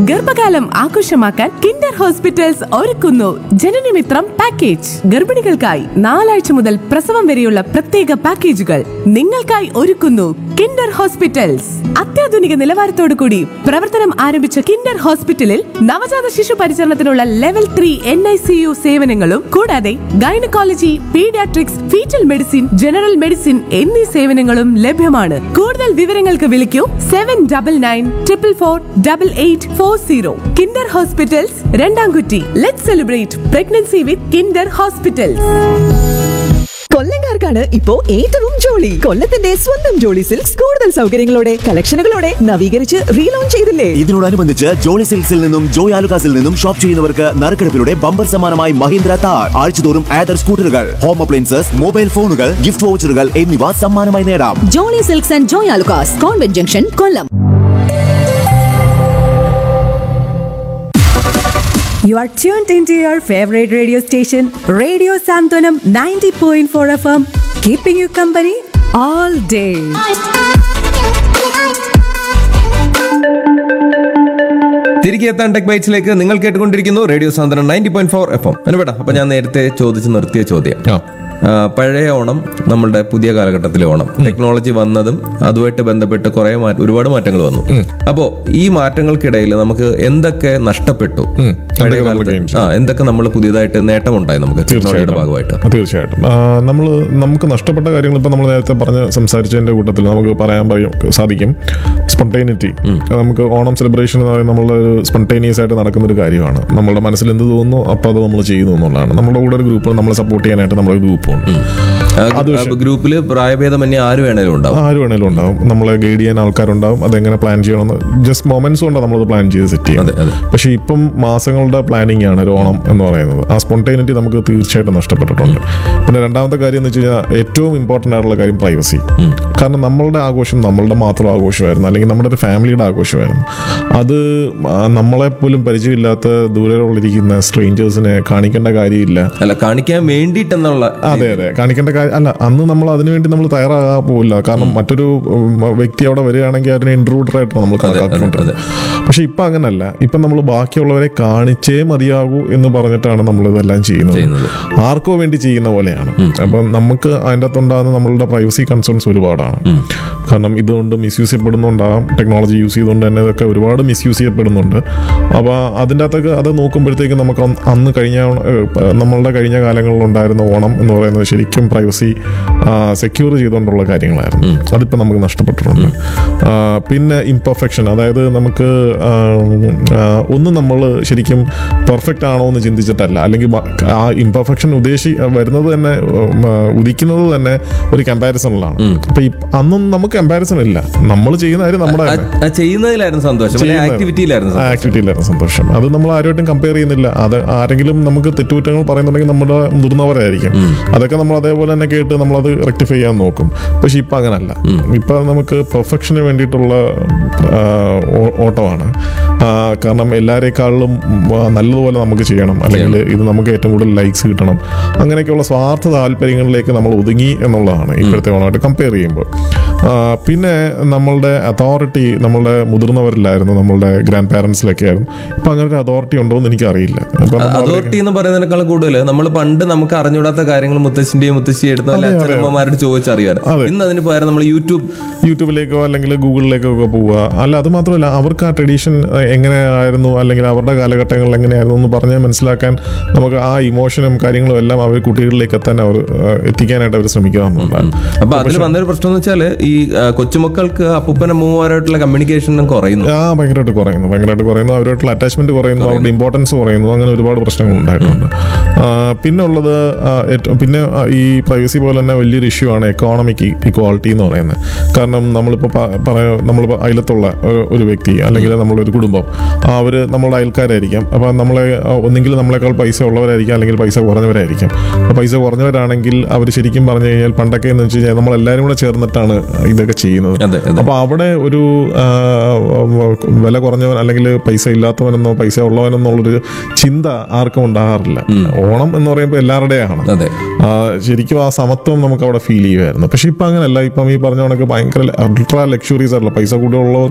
ഗർഭകാലം ആഘോഷമാക്കാൻ Kinder hospitals ഒരുക്കുന്നു ജനനമിത്രം പാക്കേജ് ഗർഭിണികൾക്കായി നാലാഴ്ച മുതൽ പ്രസവം വരെയുള്ള പ്രത്യേക പാക്കേജുകൾ നിങ്ങൾക്കായി ഒരുക്കുന്നു കിൻഡർ ഹോസ്പിറ്റൽസ് അത്യാധുനിക നിലവാരത്തോടു കൂടി പ്രവർത്തനം ആരംഭിച്ച കിൻഡർ ഹോസ്പിറ്റലിൽ നവജാത ശിശു പരിചരണത്തിനുള്ള level three N I C U സേവനങ്ങളും കൂടാതെ gynaecology paediatrics foetal medicine general medicine എന്നീ സേവനങ്ങളും ലഭ്യമാണ് കൂടുതൽ വിവരങ്ങൾക്ക് വിളിക്കൂ seven double nine triple four double eight four zero Kinder hospitals രണ്ടാംകുറ്റി let celebrate pregnancy with Kinder hospitals കൊല്ലങ്കാർക്കാണ് ഇപ്പോ ഏറ്റവും ജോളി കൊല്ലത്തിന്റെ സ്വന്തം ജോളി സിൽക്സ് കൂടുതൽ സൗകര്യങ്ങളോടെ കളക്ഷനുകളോടെ നവീകരിച്ച് റീലോഞ്ച് ചെയ്തില്ലേ ഇതിനോടനുബന്ധിച്ച് ജോളി സിൽക്സിൽ നിന്നും ജോയ് ആലുകാസിൽ നിന്നും ഷോപ്പ് ചെയ്യുന്നവർക്ക് നറുക്കെടുപ്പിലൂടെ ബമ്പർ സമ്മാനമായി മഹീന്ദ്ര താർ ആഴ്ചതോറും ആദർ സ്കൂട്ടറുകൾ ഹോം അപ്ലയൻസസ് മൊബൈൽ ഫോണുകൾ ഗിഫ്റ്റ് വൗച്ചറുകൾ എന്നിവ സമ്മാനമായി നേടാം Jolly silks and Joy Alukkas convent junction Kollam You are tuned into your favorite radio station, Radio Santonam 90.4 FM, keeping you company all day. തിരികെ എത്താൻ ടെക് ബൈറ്റ്സിലേക്ക് നിങ്ങൾ കേട്ടുകൊണ്ടിരിക്കുന്നു radio Santhwanam ninety point four F M അനുവേട്ടാ അപ്പൊ ഞാൻ നേരത്തെ ചോദിച്ചു നിർത്തിയ ചോദ്യം ആ, പഴയ ഓണം നമ്മളുടെ പുതിയ കാലഘട്ടത്തിലെ ഓണം ടെക്നോളജി വന്നതും അതുമായിട്ട് ബന്ധപ്പെട്ട് കുറെ മാറ്റ- ഒരുപാട് മാറ്റങ്ങൾ വന്നു അപ്പോ ഈ മാറ്റങ്ങൾക്കിടയിൽ നമുക്ക് എന്തൊക്കെ നഷ്ടപ്പെട്ടു പഴയ എന്തൊക്കെ നമ്മൾ കാലത്ത് gain ചെയ്തു? ആ എന്തൊക്കെ നമ്മൾ പുതിയതായിട്ട് നേട്ടമുണ്ടായി നമുക്ക് ടെക്നോളജിയുടെ ഭാഗമായിട്ട് തീർച്ചയായിട്ടും നമ്മൾ നമുക്ക് നഷ്ടപ്പെട്ട കാര്യങ്ങൾ ഇപ്പം നമ്മൾ നേരത്തെ പറഞ്ഞ് സംസാരിച്ചതിന്റെ കൂട്ടത്തിൽ നമുക്ക് പറയാൻ പറയും സാധിക്കും സ്പോണ്ടേനിറ്റി നമുക്ക് ഓണം സെലിബ്രേഷൻ എന്ന് പറയുന്നത് നമ്മൾ സ്പോണ്ടേനിയസ് ആയിട്ട് നടക്കുന്ന ഒരു കാര്യമാണ് നമ്മുടെ മനസ്സിൽ എന്ത് തോന്നുന്നു അപ്പോൾ അത് നമ്മൾ ചെയ്യുന്നു എന്നുള്ളതാണ് നമ്മുടെ കൂടെ ഒരു ഗ്രൂപ്പ് നമ്മളെ സപ്പോർട്ട് ചെയ്യാനായിട്ട് നമ്മുടെ ഗ്രൂപ്പ് ഉണ്ട് ഗ്രൂപ്പിൽ പ്രായഭേദമന്യേ ആര് വേണേലും ഉണ്ടാവും ആര് വേണേലും ഉണ്ടാവും നമ്മളെ ഗൈഡ് ചെയ്യാൻ ആൾക്കാരുണ്ടാവും അതെങ്ങനെ പ്ലാൻ ചെയ്യണമെന്ന് ജസ്റ്റ് മൊമെന്റ്സ് കൊണ്ടാണ് നമ്മളത് പ്ലാൻ ചെയ്ത് സെറ്റ് അതെ, ചെയ്യുന്നത് അതെ. പക്ഷെ ഇപ്പം മാസങ്ങളുടെ പ്ലാനിങ് ആണ് ഒരു ഓണം എന്ന് പറയുന്നത് ആ സ്പോണ്ടൈനിറ്റി നമുക്ക് തീർച്ചയായിട്ടും നഷ്ടപ്പെട്ടിട്ടുണ്ട് പിന്നെ രണ്ടാമത്തെ കാര്യം എന്ന് വെച്ച് കഴിഞ്ഞാൽ ഏറ്റവും ഇമ്പോർട്ടൻ്റ് ആയിട്ടുള്ള കാര്യം പ്രൈവസി കാരണം നമ്മളുടെ ആഘോഷം നമ്മളുടെ മാത്രം ആഘോഷമായിരുന്നു അല്ലെങ്കിൽ നമ്മുടെ ഒരു ഫാമിലിയുടെ ആഘോഷമായിരുന്നു അത് ആ, നമ്മളെ പോലും പരിചയമില്ലാത്ത ദൂരെയുള്ളിരിക്കുന്ന സ്ട്രേഞ്ചേഴ്സിനെ കാണിക്കേണ്ട കാര്യമില്ല അല്ല കാണിക്കാൻ വേണ്ടിയിട്ടെന്നുള്ള അതെ അതെ കാണിക്കേണ്ട കാര്യം അല്ല അന്ന് നമ്മൾ അതിനുവേണ്ടി നമ്മൾ തയ്യാറാകാൻ പോകില്ല കാരണം മറ്റൊരു ഉം, വ്യക്തി അവിടെ വരികയാണെങ്കിൽ അതിനെ ഇൻട്രൂഡർ ആയിട്ടാണ് നമ്മൾ കണക്കാക്കിക്കൊണ്ടിരുന്നത് പക്ഷെ ഇപ്പൊ അങ്ങനല്ല ഇപ്പൊ നമ്മൾ ബാക്കിയുള്ളവരെ കാണിച്ചേ മതിയാകൂ എന്ന് പറഞ്ഞിട്ടാണ് നമ്മൾ ഇതെല്ലാം ചെയ്യുന്നത് ചെയ്യുന്നത്. ആർക്കോ വേണ്ടി ചെയ്യുന്ന പോലെയാണ് അപ്പം നമുക്ക് അതിൻ്റെ അകത്തുണ്ടാകുന്ന നമ്മളുടെ പ്രൈവസി കൺസേൺസ് ഒരുപാടാണ് കാരണം ഇതുകൊണ്ട് മിസ്യൂസ് ചെയ്യപ്പെടുന്നുണ്ടാകും ടെക്നോളജി യൂസ് ചെയ്തുകൊണ്ട് തന്നെ ഇതൊക്കെ ഒരുപാട് മിസ്യൂസ് ചെയ്യപ്പെടുന്നുണ്ട് അപ്പോൾ അതിൻ്റെ അകത്തൊക്കെ അത് നോക്കുമ്പോഴത്തേക്ക് നമുക്ക് അന്ന് അന്ന് കഴിഞ്ഞ ഏഹ്, നമ്മളുടെ കഴിഞ്ഞ കാലങ്ങളിൽ ഉണ്ടായിരുന്ന ഓണം എന്ന് പറയുന്നത് ശരിക്കും പ്രൈവസി സെക്യൂർ ചെയ്തുകൊണ്ടുള്ള കാര്യങ്ങളായിരുന്നു അതിപ്പോൾ നമുക്ക് നഷ്ടപ്പെട്ടിട്ടുണ്ട് ആ, പിന്നെ ഇംപെർഫെക്ഷൻ അതായത് നമുക്ക് ആ, ആ, ഒന്ന് നമ്മൾ ശരിക്കും പെർഫെക്റ്റ് ആണോ എന്ന് ചിന്തിച്ചിട്ടല്ല അല്ലെങ്കിൽ ബ- ആ ഇംപെർഫെക്ഷൻ ഉദ്ദേശി വരുന്നത് തന്നെ ഉം, ആ, ഉദിക്കുന്നത് തന്നെ ഒരു കമ്പാരിസണിലാണ് അപ്പൊ ഈ- അന്നും നമുക്ക് കമ്പാരിസൺ ഇല്ല നമ്മൾ ചെയ്യുന്ന കാര്യം നമ്മുടെ ആ- ആ ചെയ്യുന്നതിലായിരുന്നു സന്തോഷം അല്ലെ ആക്ടിവിറ്റിയിലായിരുന്നു സന്തോഷം. ആക്ടിവിറ്റിയിലായിരുന്നു സന്തോഷം അത് നമ്മൾ ആരുമായിട്ടും കമ്പയർ ചെയ്യുന്നില്ല അത് ആരെങ്കിലും നമുക്ക് തെറ്റുകുറ്റങ്ങൾ പറയുന്നുണ്ടെങ്കിൽ നമ്മുടെ മുതിർന്നവരായിരിക്കും അതൊക്കെ നമ്മൾ അതേപോലെ തന്നെ കേട്ട് നമ്മളത് റെക്ടിഫൈ ചെയ്യാൻ നോക്കും പക്ഷെ ഇപ്പൊ അങ്ങനല്ല ഇപ്പൊ നമുക്ക് പെർഫെക്ഷന് വേണ്ടിയിട്ടുള്ള ആ, ഓ- ഓട്ടമാണ് ആ, കാരണം എല്ലാവരെക്കാളിലും ആ, നല്ലതുപോലെ നമുക്ക് ചെയ്യണം അല്ലെങ്കിൽ ഇത് നമുക്ക് ഏറ്റവും കൂടുതൽ ലൈക്സ് കിട്ടണം അങ്ങനെയൊക്കെയുള്ള സ്വാർത്ഥ താല്പര്യങ്ങളിലേക്ക് നമ്മൾ ഒതുങ്ങി എന്നുള്ളതാണ് ഇപ്പോഴത്തെ ഓണമായിട്ട് കമ്പയർ ചെയ്യുമ്പോൾ ആ, പിന്നെ നമ്മളുടെ അതോറിറ്റി നമ്മളുടെ മുതിർന്നവരിലായിരുന്നു നമ്മളുടെ ഗ്രാൻഡ് പാരൻസിലൊക്കെ ആയിരുന്നു ഇപ്പൊ അങ്ങനെ ഒരു അതോറിറ്റി ഉണ്ടോ എന്ന് എനിക്കറിയില്ല അപ്പൊ നമ്മൾ അതോറിറ്റി എന്ന് പറയുന്നതിനേക്കാൾ കൂടുതൽ നമ്മൾ പണ്ട് നമുക്ക് അറിഞ്ഞൂടാത്ത കാര്യങ്ങൾ മുത്തശ്ശിന്റെയും മുത്തശ്ശി എടുത്ത അതെ, അതെ. അച്ഛനമ്മമാരോട് ചോദിച്ചറിയാൻ അതെ. ഇന്ന് അതിന് പകരം നമ്മൾ യൂട്യൂബ് യൂട്യൂബിലേക്കോ അല്ലെങ്കിൽ ഗൂഗിളിലേക്കോ ഒക്കെ പോവുക അല്ല അത് മാത്രമല്ല അവർക്ക് ആ ട്രഡീഷൻ എങ്ങനെയായിരുന്നു അല്ലെങ്കിൽ അവരുടെ കാലഘട്ടങ്ങളിൽ എങ്ങനെയായിരുന്നു എന്ന് പറഞ്ഞ് മനസ്സിലാക്കാൻ നമുക്ക് ആ ഇമോഷനും കാര്യങ്ങളും എല്ലാം അവർ കുട്ടികളിലേക്ക് എത്താൻ അവർ ആ, എത്തിക്കാനായിട്ട് അവർ ശ്രമിക്കാറുണ്ടാണ് അപ്പൊ അതിൽ വന്നൊരു പ്രശ്നം എന്ന് വെച്ചാൽ ഈ ആ, കൊച്ചുമക്കൾക്ക് അപ്പൂപ്പനമ്മമാരായിട്ടുള്ള കമ്മ്യൂണിക്കേഷനും കുറയുന്നു ആ ഭയങ്കരമായിട്ട് കുറയുന്നു ഭയങ്കരമായിട്ട് കുറയുന്നു അവരുമായിട്ടുള്ള അറ്റാച്ച്മെന്റ് കുറയുന്നു അവരുടെ ഇമ്പോർട്ടൻസ് കുറയുന്നു അങ്ങനെ ഒരുപാട് പ്രശ്നങ്ങൾ ഉണ്ടായിട്ടുണ്ട് ആ, പിന്നെ ഉള്ളത് ആ, ഏറ്റവും പിന്നെ ആ, ഈ പ്രൈവസി പോലെ തന്നെ വലിയൊരു ഇഷ്യൂ ആണ് എക്കോണമിക് ഇക്വാളിറ്റി എന്ന് പറയുന്നത് കാരണം നമ്മളിപ്പോൾ പറയാ നമ്മളിപ്പോൾ അയലത്തുള്ള ഒരു- ഒരു വ്യക്തി അല്ലെങ്കിൽ നമ്മളൊരു കുടുംബം അവർ നമ്മളുടെ അയൽക്കാരായിരിക്കാം അപ്പോൾ നമ്മളെ ആ, ഒന്നെങ്കിൽ നമ്മളെക്കാൾ പൈസ ഉള്ളവരായിരിക്കാം അല്ലെങ്കിൽ പൈസ കുറഞ്ഞവരായിരിക്കും അപ്പോൾ പൈസ കുറഞ്ഞവരാണെങ്കിൽ അവർ ശരിക്കും പറഞ്ഞു കഴിഞ്ഞാൽ പണ്ടൊക്കെ എന്ന് വെച്ച് കഴിഞ്ഞാൽ നമ്മളെല്ലാവരും കൂടെ ചേർന്നിട്ടാണ് ഇതൊക്കെ ചെയ്യുന്നത് അതെ, അതെ. അപ്പോൾ അവിടെ ഒരു ആ, വില കുറഞ്ഞവൻ അല്ലെങ്കിൽ പൈസ ഇല്ലാത്തവനെന്നോ പൈസ ഉള്ളവനെന്നുള്ളൊരു ചിന്ത ആർക്കും ഉണ്ടാകാറില്ല ഓണം എന്ന് പറയുമ്പോൾ എല്ലാവരുടെയാണ് അതെ ആ, ശരിക്കും ആ സമത്വം നമുക്ക് അവിടെ ഫീൽ ചെയ്യുമായിരുന്നു പക്ഷെ ഇപ്പം അങ്ങനെയല്ല ഇപ്പം ഈ പറഞ്ഞ കണക്ക് ഭയങ്കര അൾട്രാ ലക്ഷറീസ് ആയിട്ടുള്ള പൈസ കൂടുതലുള്ളവർക്ക്